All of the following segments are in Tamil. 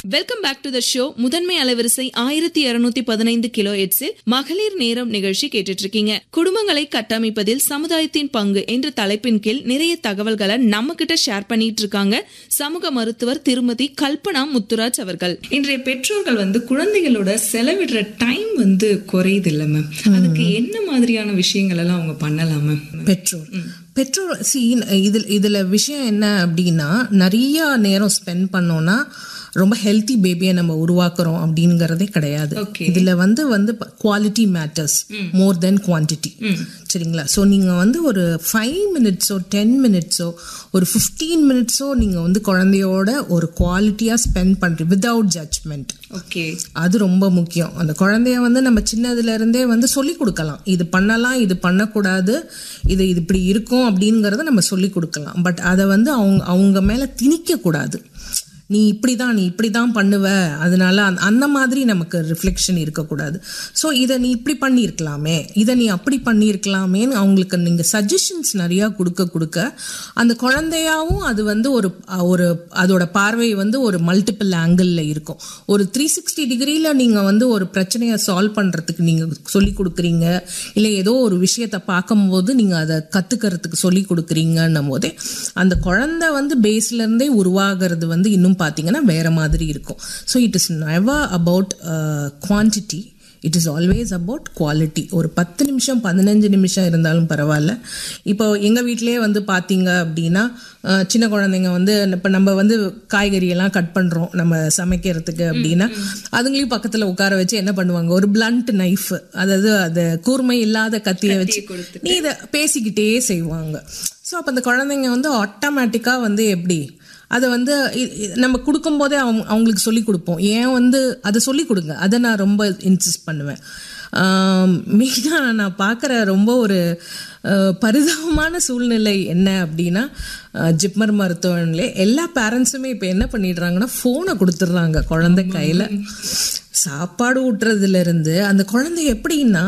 Welcome back to the show முதன்மை அலைவரிசை ஆயிரத்தி இருநூத்தி பதினைந்து கிலோ எட்ஸில் மகளிர் நேரம் நிகழ்ச்சி கேட்டுட்டு இருக்கீங்க குடும்பங்களை கட்டமைப்பதில் சமுதாயத்தின் பங்கு என்ற தலைப்பின் கீழ் நிறைய தகவல்களை நம்ம கிட்ட ஷேர் பண்ணிட்டு இருக்காங்க சமூக மருத்துவர் திருமதி கல்பனா முத்துராஜ் அவர்கள் இன்றைய பெற்றோர்கள் வந்து குழந்தைகளோட செலவிடுற டைம் வந்து குறையுது இல்ல மேம் அதுக்கு என்ன மாதிரியான விஷயங்கள் எல்லாம் அவங்க பண்ணலாம் மேம் பெட்ரோல் பெட்ரோல் சி இதில் இதில் விஷயம் என்ன அப்படின்னா நிறைய நேரம் ஸ்பெண்ட் பண்ணோம்னா ரொம்ப ஹெல்த்தி பேபியை நம்ம உருவாக்குறோம் அப்படிங்கிறதே கிடையாது Okay. இதுல வந்து வந்து quality matters more then quantity சரிங்களா ஸோ நீங்க வந்து ஒரு ஃபைவ் மினிட்ஸோ டென் மினிட்ஸோ ஒரு ஃபிஃப்டீன் மினிட்ஸோ நீங்க வந்து குழந்தையோட ஒரு குவாலிட்டியா ஸ்பெண்ட் பண்றீங்க வித்தவுட் ஜட்ஜ்மெண்ட் ஓகே அது ரொம்ப முக்கியம் அந்த குழந்தைய வந்து நம்ம சின்னதுல இருந்தே வந்து சொல்லி கொடுக்கலாம் இது பண்ணலாம் இது பண்ணக்கூடாது இது இது இப்படி இருக்கும் அப்படிங்கறத நம்ம சொல்லி கொடுக்கலாம் பட் அதை வந்து அவங்க அவங்க மேல திணிக்க கூடாது நீ இப்படிதான் நீ இப்படிதான் பண்ணுவ அதனால அந்த- அந்த மாதிரி நமக்கு ரிஃப்ளெக்ஷன் இருக்கக்கூடாது ஸோ இதை நீ இப்படி பண்ணியிருக்கலாமே இதை நீ அப்படி பண்ணியிருக்கலாமேன்னு அவங்களுக்கு நீங்கள் சஜஷன்ஸ் நிறையா கொடுக்க கொடுக்க அந்த குழந்தையாவும் அது வந்து ஒரு ஒரு அதோட பார்வை வந்து ஒரு மல்டிபிள் ஆங்கிளில் இருக்கும் ஒரு த்ரீ சிக்ஸ்டி டிகிரியில் நீங்கள் வந்து ஒரு பிரச்சனையை சால்வ் பண்ணுறதுக்கு நீங்கள் சொல்லி கொடுக்குறீங்க இல்லை ஏதோ ஒரு விஷயத்தை பார்க்கும்போது நீங்கள் அதை கற்றுக்கிறதுக்கு சொல்லி கொடுக்குறீங்கன்னும் போதே அந்த குழந்தை வந்து பேஸ்லேருந்தே உருவாகிறது வந்து இன்னும் பார்த்தீங்கன்னா வேற மாதிரி இருக்கும் so it is never about quantity it is always about quality ஒரு பத்து நிமிஷம் பதினஞ்சு நிமிஷம் இருந்தாலும் பரவாயில்ல இப்போ எங்கள் வீட்டிலேயே வந்து பார்த்தீங்க அப்படின்னா அஹ், சின்ன குழந்தைங்க வந்து இப்போ நம்ம வந்து காய்கறி எல்லாம் கட் பண்ணுறோம் நம்ம சமைக்கிறதுக்கு அப்படின்னா அதுங்களையும் பக்கத்தில் உட்கார வச்சு என்ன பண்ணுவாங்க ஒரு பிளண்ட் நைஃப் அதாவது அது கூர்மை இல்லாத கத்தியை வச்சு நீ இதை பேசிக்கிட்டே செய்வாங்க ஸோ அப்போ அந்த குழந்தைங்க வந்து ஆட்டோமேட்டிக்காக வந்து எப்படி அதை வந்து இ- இ- நம்ம கொடுக்கும்போதே அவங்க அவங்களுக்கு சொல்லி கொடுப்போம் ஏன் வந்து அதை சொல்லி கொடுங்க அதை நான் ரொம்ப இன்சிஸ்ட் பண்ணுவேன் மெயினாக நான் பார்க்குற ரொம்ப ஒரு அஹ், பரிதாபமான சூழ்நிலை என்ன அப்படின்னா அஹ், ஜிப்மர் மருத்துவமனையிலே எல்லா பேரண்ட்ஸுமே இப்போ என்ன பண்ணிடுறாங்கன்னா ஃபோனை கொடுத்துட்றாங்க குழந்தை கையில் சாப்பாடு ஊட்டுறதுல இருந்து அந்த குழந்தை எப்படின்னா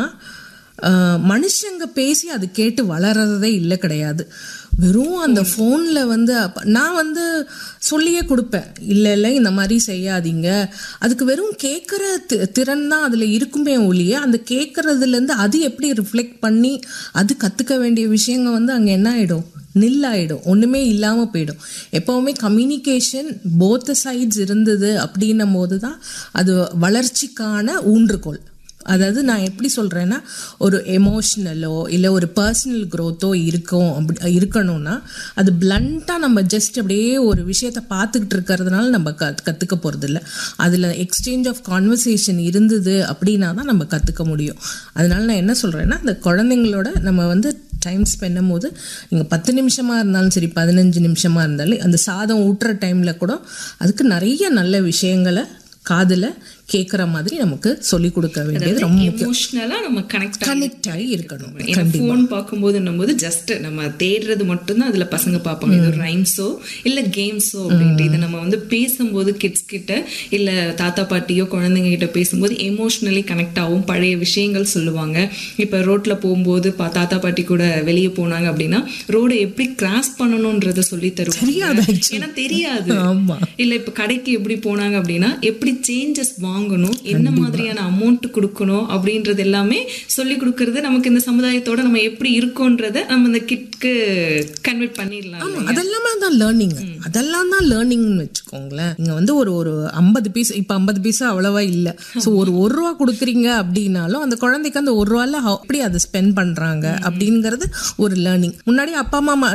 ஆஹ் மனுஷங்க பேசி அது கேட்டு வளர்றதே இல்லை கிடையாது வெறும் அந்த ஃபோனில் வந்து அப்ப- நான் வந்து சொல்லியே கொடுப்பேன் இல்லை இல்லை இந்த மாதிரி செய்யாதீங்க அதுக்கு வெறும் கேட்குற திறன் தான் அதில் இருக்குமே ஒழிய அந்த கேட்குறதுலேருந்து அது எப்படி ரிஃப்ளெக்ட் பண்ணி அது கற்றுக்க வேண்டிய விஷயங்கள் வந்து அங்கே என்ன ஆகிடும் நில்லாயிடும் ஒன்றுமே இல்லாமல் போயிடும் எப்போவுமே கம்யூனிகேஷன் போத்த சைட்ஸ் இருந்தது அப்படின்னும் போது தான் அது வளர்ச்சிக்கான ஊன்றுகோல் அதாவது நான் எப்படி சொல்கிறேன்னா ஒரு எமோஷ்னலோ இல்லை ஒரு பர்சனல் க்ரோத்தோ இருக்கும் அப்படி இருக்கணும்னா அது பிளண்ட்டாக நம்ம ஜஸ்ட் அப்படியே ஒரு விஷயத்த பார்த்துக்கிட்டு இருக்கிறதுனால நம்ம க கற்றுக்க போகிறதில்ல அதில் எக்ஸ்சேஞ்ச் ஆஃப் கான்வர்சேஷன் இருந்தது அப்படின்னா தான் நம்ம கற்றுக்க முடியும் அதனால நான் என்ன சொல்கிறேன்னா அந்த குழந்தைங்களோட நம்ம வந்து டைம் ஸ்பெண்டும் போது நீங்கள் பத்து நிமிஷமாக இருந்தாலும் சரி பதினஞ்சு நிமிஷமாக இருந்தாலும் அந்த சாதம் ஊட்டுற டைமில் கூட அதுக்கு நிறைய நல்ல விஷயங்களை காதில் கேட்குற மாதிரி நமக்கு சொல்லி கொடுக்க வேண்டியது ரொம்ப முக்கியம் எமோஷனலா நம்ம கனெக்ட் கனெக்ட் ஆகி இருக்கணும் ஏன்னா ஃபோன் பார்க்கும்போது போது ஜஸ்ட் நம்ம தேடுறது மட்டும்தான் அதுல பசங்க பார்ப்பாங்க இது ரைம்ஸோ இல்ல கேம்ஸோ அப்படின்ட்டு இதை நம்ம வந்து பேசும்போது கிட்ஸ் கிட்ட இல்ல தாத்தா பாட்டியோ குழந்தைங்க கிட்ட பேசும்போது எமோஷனலி கனெக்ட் ஆகும் பழைய விஷயங்கள் சொல்லுவாங்க இப்ப ரோட்ல போகும்போது பா- தாத்தா பாட்டி கூட வெளியே போனாங்க அப்படின்னா ரோடை எப்படி கிராஸ் பண்ணணும்ன்றத சொல்லி தருவாங்க தெரியாது actually. ஏன்னா தெரியாது ஆமா. இல்ல இப்ப கடைக்கு எப்படி போனாங்க அப்படின்னா எப்படி சேஞ்சஸ் வாங்கணும் என்ன மாதிரியான அமௌண்ட் கொடுக்கணும் அப்படின்றது எல்லாமே சொல்லி கொடுக்கறது நமக்கு இந்த சமுதாயத்தோட நம்ம எப்படி இருக்கோன்றத நம்ம இந்த கிட்க்கு கன்வெர்ட் பண்ணிடலாம் ஆமா அதெல்லாமே தான் லேர்னிங் அதெல்லாம் தான் லேர்னிங்னு வச்சுக்கோங்களேன் நீங்க வந்து ஒரு ஒரு ஐம்பது பீஸ் இப்ப ஐம்பது பீஸ் அவ்வளவா இல்ல சோ ஒரு ஒரு ரூபா கொடுக்குறீங்க அப்படின்னாலும் அந்த குழந்தைக்கு அந்த ஒரு ரூபால எப்படி அதை ஸ்பெண்ட் பண்றாங்க அப்படிங்கறது ஒரு லேர்னிங் முன்னாடி அப்பா அம்மா